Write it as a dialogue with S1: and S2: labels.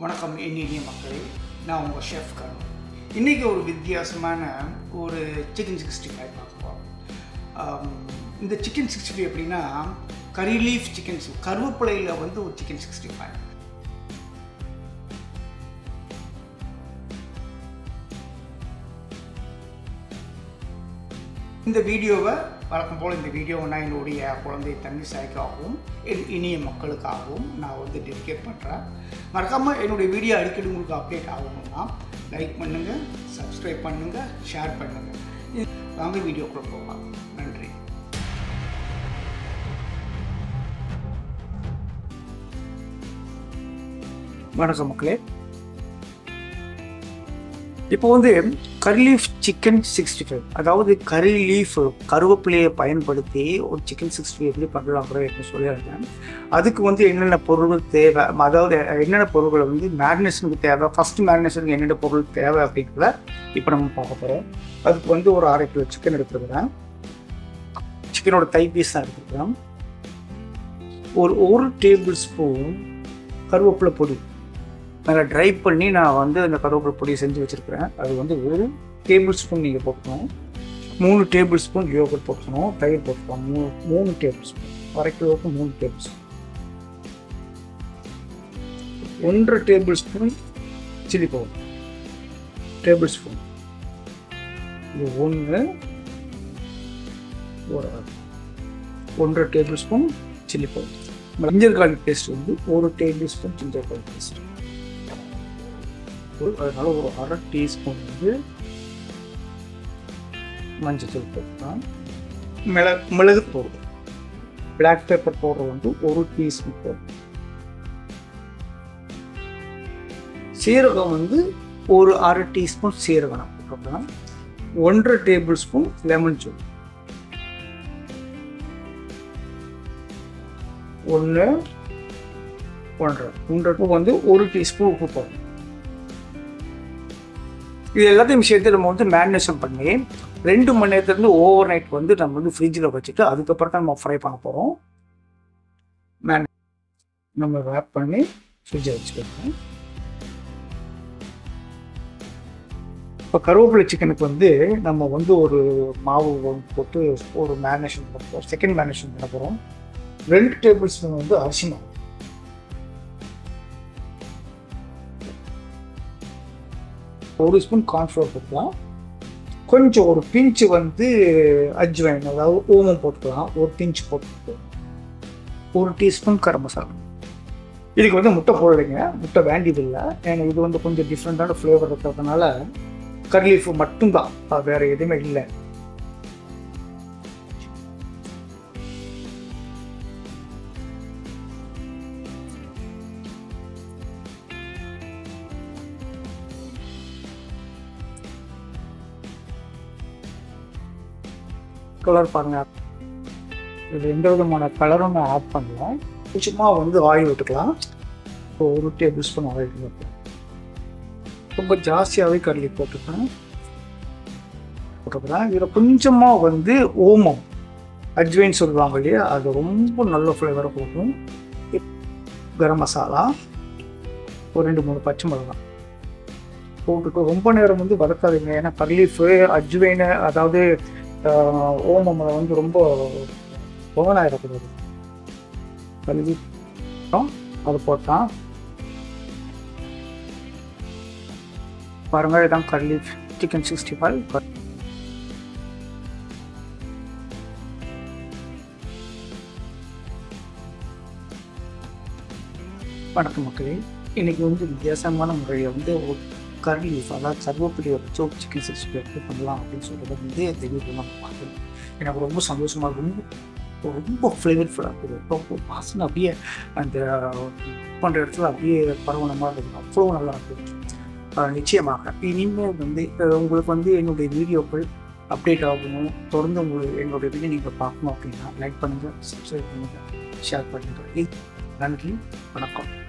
S1: வணக்கம் இனிய மக்களே நான் உங்கள் ஷெஃப் கரு இன்றைக்கி ஒரு வித்தியாசமான ஒரு சிக்கன் சிக்ஸ்டி ஃபைவ் பார்க்க போகிறோம் ஆம், இந்த சிக்கன் சிக்ஸ்டி ஃபைவ் எப்படின்னா கறி லீஃப் சிக்கன் கருவேப்பிலையில் வந்து ஒரு சிக்கன் சிக்ஸ்டி ஃபைவ் இந்த வீடியோவை வழக்கம் போல் இந்த வீடியோவை நான் என்னுடைய குழந்தை தன்னிசாய்க்காகவும் என் இனிய மக்களுக்காகவும் நான் வந்து டெடிகேட் பண்ணுறேன் மறக்காமல் என்னுடைய வீடியோ அடிக்கடி உங்களுக்கு அப்டேட் ஆகணும்னா லைக் பண்ணுங்கள் சப்ஸ்கிரைப் பண்ணுங்கள் ஷேர் பண்ணுங்கள் வாங்க வீடியோக்குள்ளே போகலாம் நன்றி வணக்கம் மக்களே இப்போ வந்து கறி லீஃப் சிக்கன் சிக்ஸ்டி ஃபைவ் அதாவது கறி லீஃப் கருவேப்பிலையை பயன்படுத்தி ஒரு சிக்கன் சிக்ஸ்டி ஃபைவ் எப்படி பண்ணலாங்கிறத எனக்கு சொல்லியிருந்தேன் அதுக்கு வந்து என்னென்ன பொருட்கள் தேவை அதாவது என்னென்ன பொருட்கள் வந்து மேரினேஷனுக்கு தேவை ஃபஸ்ட்டு மேரினேஷனுக்கு என்னென்ன பொருள் தேவை அப்படிங்கிறத இப்போ நம்ம பார்க்க போகிறோம் அதுக்கு வந்து ஒரு அரை கிலோ சிக்கன் எடுத்துருக்கிறேன் சிக்கனோட தை பீஸ் தான் எடுத்துருக்கிறேன் ஒரு ஒரு டேபிள் ஸ்பூன் கருவேப்பிலை பொடி நல்லா ட்ரை பண்ணி நான் வந்து அந்த கருவேப்பிலை பொடியை செஞ்சு வச்சுருக்கிறேன் அது வந்து ஒரு டேபிள் ஸ்பூன் நீங்கள் போட்டுக்கணும் மூணு டேபிள் ஸ்பூன் யோகட் போட்டுக்கணும் தயிர் போட்டுக்கணும் மூணு மூணு டேபிள் ஸ்பூன் அரை கிலோவுக்கு மூணு டேபிள் ஸ்பூன் ஒன்றரை table spoon chilli powder table spoon இது ஒன்று ஒரு ஒன்றரை table spoon chilli powder ginger garlic paste வந்து ஒரு table spoon ginger garlic paste ஒரு அதனால ஒரு அரை டீஸ்பூன் வந்து மஞ்சள் போட்டுக்கலாம் மிளகு மிளகு பவுடர் பிளாக் பேப்பர் பவுடர் வந்து ஒரு டீஸ்பூன் போடும் சீரகம் வந்து ஒரு அரை டீஸ்பூன் சீரகம் நான் போட்டுக்கலாம் ஒன்றரை டேபிள் ஸ்பூன் லெமன் ஜூஸ் ஒன்று ஒன்றரை ஒன்றரை வந்து ஒரு டீஸ்பூன் உப்பு போடணும் இது எல்லாத்தையும் சேர்த்து நம்ம வந்து மேரினேஷன் பண்ணி ரெண்டு மணி நேரத்துலேருந்து ஓவர் நைட் வந்து நம்ம வந்து ஃப்ரிட்ஜில் வச்சுட்டு அதுக்கப்புறம் தான் நம்ம ஃப்ரை பண்ண போகிறோம் மேனே நம்ம ரேப் பண்ணி ஃப்ரிட்ஜில் வச்சுக்கணும் இப்போ கருவேப்பிலை சிக்கனுக்கு வந்து நம்ம வந்து ஒரு மாவு வந்து போட்டு ஒரு மேரினேஷன் பண்ண போகிறோம் செகண்ட் மேரினேஷன் பண்ண போகிறோம் ரெண்டு டேபிள் ஸ்பூன் வந்து அரிசி மாவு ஒரு ஸ்பூன் கார்ன்ஃப்ளவர் போட்டுக்கலாம் கொஞ்சம் ஒரு பிஞ்சு வந்து அஜ்வைன் அதாவது ஓமம் போட்டுக்கலாம் ஒரு பிஞ்சு போட்டு ஒரு டீஸ்பூன் கரம் மசாலா இதுக்கு வந்து முட்டை போடலைங்க முட்டை வேண்டியதில்லை ஏன்னா இது வந்து கொஞ்சம் டிஃப்ரெண்ட்டான ஃப்ளேவர் இருக்கிறதுனால கர்லீஃப் மட்டும்தான் அது வேற எதுவுமே இல்லை கலர் பாருங்க இது எந்த விதமான கலரும் நான் ஆட் பண்ணல சும்மா வந்து ஆயில் விட்டுக்கலாம் இப்போ ஒரு டேபிள் ஸ்பூன் ஆயில் விட்டுக்கலாம் ரொம்ப ஜாஸ்தியாகவே கடலி போட்டுக்கிறேன் போட்டுக்கிறேன் இதில் கொஞ்சமாக வந்து ஓமம் அஜ்வைன் சொல்லுவாங்க இல்லையா அது ரொம்ப நல்ல ஃப்ளேவரை போடும் கரம் மசாலா ஒரு ரெண்டு மூணு பச்சை மிளகாய் போட்டுட்டு ரொம்ப நேரம் வந்து வதக்காதீங்க ஏன்னா கர்லீஃபு அஜ்வைனு அதாவது ஆஹ் ஓமம் அதை வந்து ரொம்ப புகனாயிடக்கூடாது கழுவி அது போட்டான் பாருங்க இதான் கர்லி சிக்கன் சிக்ஸ்டி ஃபைவ் வணக்கம் மக்களே இன்னைக்கு வந்து வித்தியாசமான முறையில் வந்து ஒரு கறி லீஃப் அதாவது கருவேப்பிலையை வச்சு ஒரு சிக்கன் சிக்ஸ்டி ஃபைவ் எப்படி பண்ணலாம் அப்படின்னு சொல்கிறத வந்து இந்த வீடியோ நம்ம பார்க்கணும் எனக்கு ரொம்ப சந்தோஷமாக ரொம்ப ரொம்ப ஃப்ளேவர்ஃபுல்லாக இருக்குது ரொம்ப வாசனை அப்படியே அந்த பண்ணுற இடத்துல அப்படியே பரவணமாக இருக்குது அவ்வளோ நல்லா இருக்குது ஆஹ் நிச்சயமாக இனிமேல் வந்து அஹ் உங்களுக்கு வந்து என்னுடைய வீடியோக்கள் அப்டேட் ஆகணும் தொடர்ந்து உங்களுக்கு என்னுடைய வீடியோ நீங்கள் பார்க்கணும் அப்படின்னா லைக் பண்ணுங்கள் சப்ஸ்கிரைப் பண்ணுங்கள் ஷேர் பண்ணுங்கள் நன்றி வணக்கம்